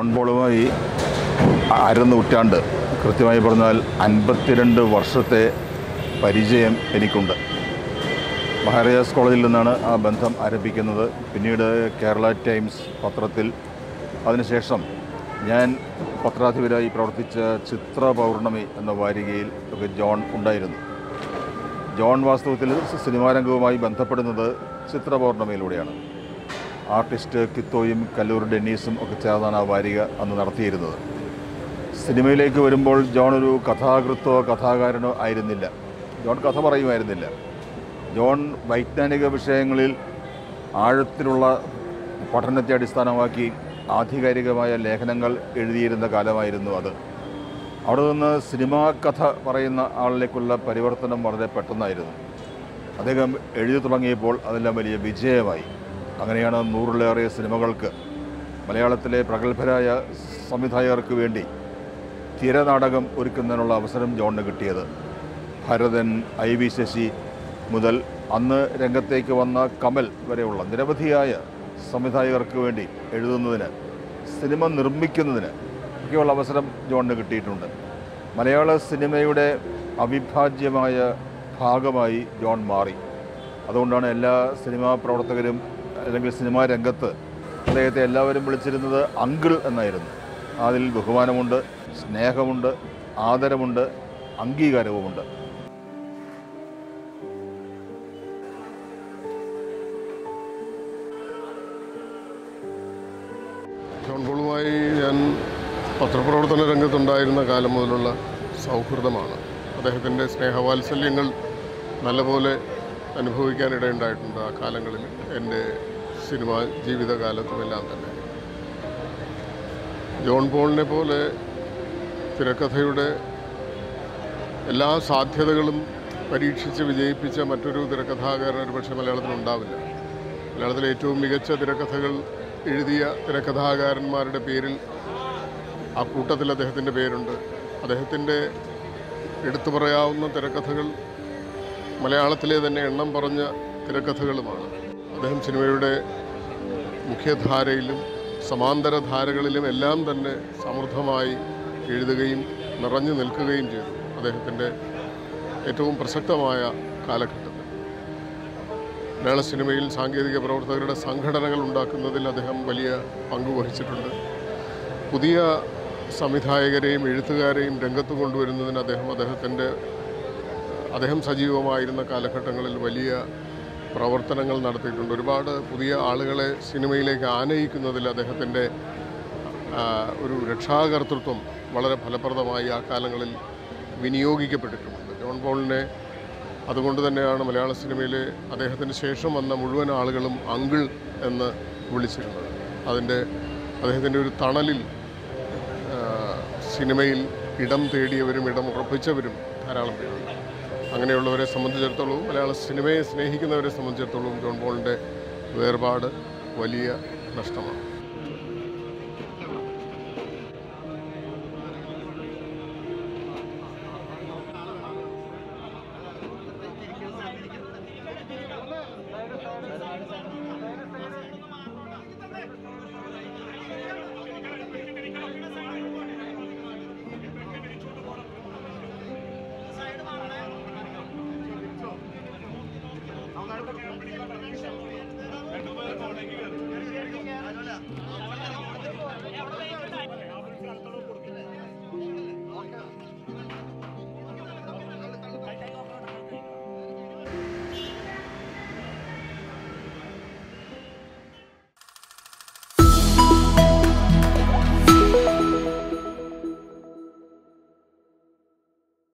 John പോളുമായി അരനൂറ്റാണ്ട് കൃത്യമായി പറഞ്ഞാൽ അൻപത്തിരണ്ട് വർഷത്തെ പരിചയം എനിക്കുണ്ട് മഹാരാജാസ് കോളേജിൽ നിന്നാണ് ആ ബന്ധം ആരംഭിക്കുന്നത് പിന്നീട് കേരള ടൈംസ് പത്രത്തിൽ അതിനുശേഷം ഞാൻ പത്രാധിപരായി പ്രവർത്തിച്ച ചിത്ര പൗർണമി എന്ന വാരികയിൽ ഒക്കെ ജോൺ ഉണ്ടായിരുന്നു ജോൺ വാസ്തവത്തിൽ സിനിമാരംഗവുമായി ബന്ധപ്പെടുന്നത് ചിത്ര പൗർണമിയിലൂടെയാണ് ആർട്ടിസ്റ്റ് കിത്തോയും കല്ലൂർ ഡെന്നീസും ഒക്കെ ചേർന്നാണ് ആ വാരിക അന്ന് നടത്തിയിരുന്നത് സിനിമയിലേക്ക് വരുമ്പോൾ ജോൺ ഒരു കഥാകൃത്തോ കഥാകാരനോ ആയിരുന്നില്ല ജോൺ കഥ പറയുമായിരുന്നില്ല ജോൺ വൈജ്ഞാനിക വിഷയങ്ങളിൽ ആഴത്തിലുള്ള പഠനത്തെ അടിസ്ഥാനമാക്കി ആധികാരികമായ ലേഖനങ്ങൾ എഴുതിയിരുന്ന കാലമായിരുന്നു അത് അവിടെ നിന്ന് സിനിമാ കഥ പറയുന്ന ആളിലേക്കുള്ള പരിവർത്തനം വളരെ പെട്ടെന്നായിരുന്നു അദ്ദേഹം എഴുതി തുടങ്ങിയപ്പോൾ അതെല്ലാം വലിയ വിജയമായി അങ്ങനെയാണ് നൂറിലേറെ സിനിമകൾക്ക് മലയാളത്തിലെ പ്രഗത്ഭരായ സംവിധായകർക്ക് വേണ്ടി തിരനാടകം ഒരുക്കുന്നതിനുള്ള അവസരം ജോണിന് കിട്ടിയത് ഭരതൻ ഐ വി ശശി മുതൽ അന്ന് രംഗത്തേക്ക് വന്ന കമൽ വരെയുള്ള നിരവധിയായ സംവിധായകർക്ക് വേണ്ടി എഴുതുന്നതിന് സിനിമ നിർമ്മിക്കുന്നതിന് ഒക്കെയുള്ള അവസരം ജോണിന് കിട്ടിയിട്ടുണ്ട് മലയാള സിനിമയുടെ അവിഭാജ്യമായ ഭാഗമായി ജോൺ മാറി അതുകൊണ്ടാണ് എല്ലാ സിനിമാ പ്രവർത്തകരും അല്ലെങ്കിൽ സിനിമാ രംഗത്ത് അദ്ദേഹത്തെ എല്ലാവരും വിളിച്ചിരുന്നത് അങ്കിൾ എന്നായിരുന്നു അതിൽ ബഹുമാനമുണ്ട് സ്നേഹമുണ്ട് ആദരവുണ്ട് അംഗീകാരവുമുണ്ട് ജോൺ പോളുമായി ഞാൻ പത്രപ്രവർത്തന രംഗത്തുണ്ടായിരുന്ന കാലം മുതലുള്ള സൗഹൃദമാണ് അദ്ദേഹത്തിൻ്റെ സ്നേഹവാത്സല്യങ്ങൾ നല്ലപോലെ അനുഭവിക്കാനിടയുണ്ടായിട്ടുണ്ട് ആ കാലങ്ങളിൽ എൻ്റെ സിനിമാ ജീവിതകാലത്തുമെല്ലാം തന്നെ ജോൺ പോളിനെ പോലെ തിരക്കഥയുടെ എല്ലാ സാധ്യതകളും പരീക്ഷിച്ച് വിജയിപ്പിച്ച മറ്റൊരു തിരക്കഥാകാരൻ ഒരുപക്ഷെ മലയാളത്തിലുണ്ടാവില്ല മലയാളത്തിലെ ഏറ്റവും മികച്ച തിരക്കഥകൾ എഴുതിയ തിരക്കഥാകാരന്മാരുടെ പേരിൽ ആ കൂട്ടത്തിൽ അദ്ദേഹത്തിൻ്റെ പേരുണ്ട് അദ്ദേഹത്തിൻ്റെ എടുത്തു പറയാവുന്ന തിരക്കഥകൾ മലയാളത്തിലെ തന്നെ എണ്ണം പറഞ്ഞ തിരക്കഥകളുമാണ് അദ്ദേഹം സിനിമയുടെ മുഖ്യധാരയിലും സമാന്തര ധാരകളിലും എല്ലാം തന്നെ സമൃദ്ധമായി എഴുതുകയും നിറഞ്ഞു നിൽക്കുകയും ചെയ്തു അദ്ദേഹത്തിൻ്റെ ഏറ്റവും പ്രസക്തമായ കാലഘട്ടത്തിൽ മലയാള സിനിമയിൽ സാങ്കേതിക പ്രവർത്തകരുടെ സംഘടനകൾ ഉണ്ടാക്കുന്നതിൽ അദ്ദേഹം വലിയ പങ്ക് വഹിച്ചിട്ടുണ്ട് പുതിയ സംവിധായകരെയും എഴുത്തുകാരെയും രംഗത്ത് കൊണ്ടുവരുന്നതിന് അദ്ദേഹം അദ്ദേഹത്തിൻ്റെ അദ്ദേഹം സജീവമായിരുന്ന കാലഘട്ടങ്ങളിൽ വലിയ പ്രവർത്തനങ്ങൾ നടത്തിയിട്ടുണ്ട് ഒരുപാട് പുതിയ ആളുകളെ സിനിമയിലേക്ക് ആനയിക്കുന്നതിൽ അദ്ദേഹത്തിൻ്റെ ആ, ഒരു രക്ഷാകർതൃത്വം വളരെ ഫലപ്രദമായി ആ കാലങ്ങളിൽ വിനിയോഗിക്കപ്പെട്ടിട്ടുമുണ്ട് ജോൺ പോളിനെ അതുകൊണ്ട് തന്നെയാണ് മലയാള സിനിമയിലെ അദ്ദേഹത്തിന് ശേഷം വന്ന മുഴുവൻ ആളുകളും അങ്കിൾ എന്ന് വിളിച്ചിരുന്നത് അതിൻ്റെ അദ്ദേഹത്തിൻ്റെ ഒരു തണലിൽ ആ, സിനിമയിൽ ഇടം തേടിയവരും ഇടം ഉറപ്പിച്ചവരും ധാരാളം പേരുണ്ട് അങ്ങനെയുള്ളവരെ സംബന്ധിച്ചിടത്തോളവും മലയാള സിനിമയെ സ്നേഹിക്കുന്നവരെ സംബന്ധിച്ചിടത്തോളവും ജോൺ പോളിൻ്റെ വേർപാട് വലിയ നഷ്ടമാണ്